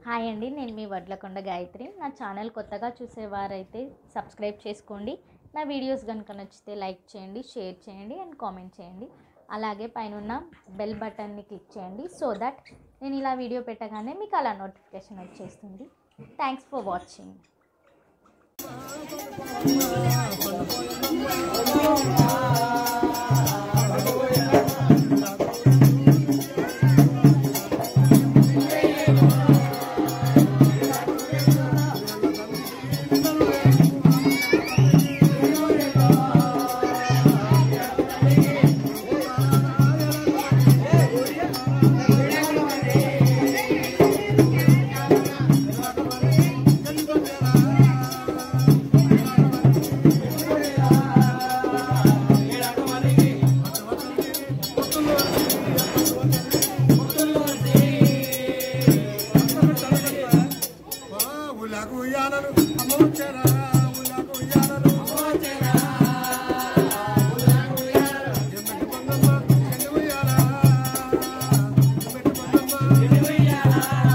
hi అండి నేను మీ వడ్లకొండ గాయత్రి నా ఛానల్ కొత్తగా చూసేవారైతే సబ్స్క్రైబ్ చేసుకోండి నా వీడియోస్ కనుక నచ్చితే లైక్ చేయండి షేర్ చేయండి అండ్ కామెంట్ చేయండి అలాగే పైన బెల్ బటన్ని క్లిక్ చేయండి సో దట్ నేను ఇలా వీడియో పెట్టగానే మీకు అలా నోటిఫికేషన్ వచ్చేస్తుంది థ్యాంక్స్ ఫర్ వాచింగ్ ఉలకు ఉయ్యాలలు అమ్మ వచ్చారా ఉలకు ఉయ్యాలలు అమ్మ వచ్చారా ఎమ్మటి పొందమ్మ ఎండు ఉయ్యాల ఎమ్మటి పొందమ్మ ఎండు ఉయ్యాల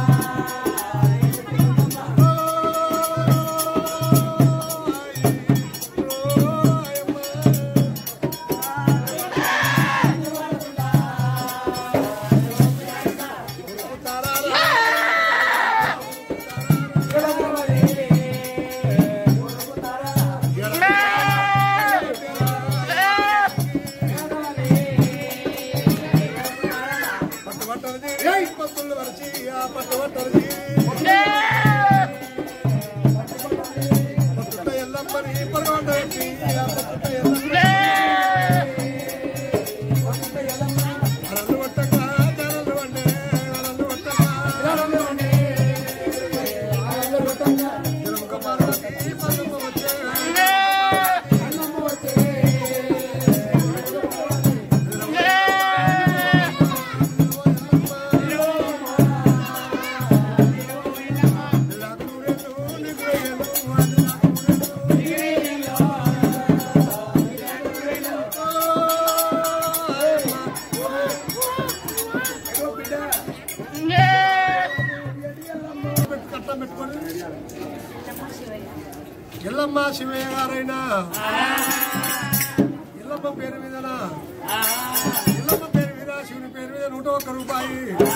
పట్టుబట్టలది ఏయ్ పట్టులు వరచి ఆ పట్టుబట్టలది పట్టుట ఎల్లమ్మని పరగొండకి ఆ పట్టుట ఎల్లమ్మ అలలు వట్టక జరలు వండే అలలు వట్టక జరలు వండే అలలు వట్టక జరముక మారకి పల్లమ్మ వచ్చే పల్లమ్మ వచ్చే ఎల్లమ్మ శివయ్య గారైనా ఎల్లమ్మ పేరు మీదనా ఎల్లమ్మ పేరు మీద శివుని పేరు మీద నూట ఒక్క రూపాయి